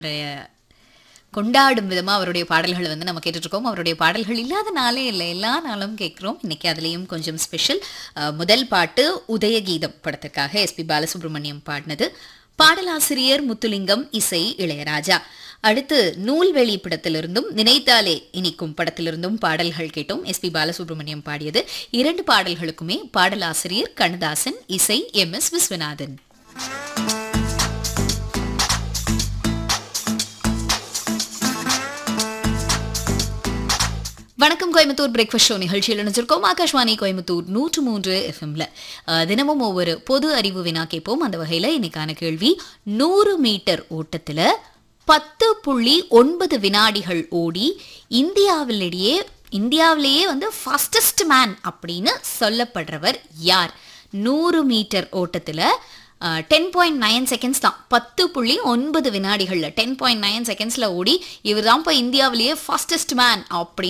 அவருடைய கொண்டாடும் விதமா அவருடைய பாடல்களை வந்து நம்ம கேட்டுட்டு இருக்கோம் அவருடைய பாடல்கள் இல்லாத நாளே இல்லை எல்லா நாளும் கேட்குறோம் இன்னைக்கு அதுலேயும் கொஞ்சம் ஸ்பெஷல் முதல் பாட்டு உதயகீதம் படத்திற்காக எஸ்பி பாலசுப்ரமணியம் பாடினது பாடலாசிரியர் முத்துலிங்கம் இசை இளையராஜா அடுத்து நூல்வெளி படத்திலிருந்தும் நினைத்தாலே இனிக்கும் படத்திலிருந்தும் பாடல்கள் கேட்டோம் எஸ்பி பாலசுப்ரமணியம் பாடியது இரண்டு பாடல்களுக்குமே பாடலாசிரியர் கண்ணதாசன் இசை எம் எஸ் விஸ்வநாதன் வணக்கம் கோயம்புத்தூர் பிரேக்ஃபாஸ்ட் ஷோ நிகழ்ச்சியில் இணைஞ்சிருக்கோம் ஆகாஷ்வாணி கோயம்புத்தூர் நூற்று மூன்று எஃப்எம்ல தினமும் ஒவ்வொரு பொது அறிவு வினா கேட்போம் அந்த வகையில் இன்னைக்கான கேள்வி நூறு மீட்டர் ஓட்டத்தில் பத்து புள்ளி ஒன்பது வினாடிகள் ஓடி இந்தியாவிலேயே இந்தியாவிலேயே வந்து ஃபாஸ்டஸ்ட் மேன் அப்படின்னு சொல்லப்படுறவர் யார் நூறு மீட்டர் ஓட்டத்தில் டென் பாயிண்ட் நைன் செகண்ட்ஸ் தான் பத்து புள்ளி ஒன்பது வினாடிகளில் டென் பாயிண்ட் நைன் செகண்ட்ஸில் ஓடி இவர் தான் இப்போ இந்தியாவிலேயே ஃபாஸ்டஸ்ட் மேன் அப்படி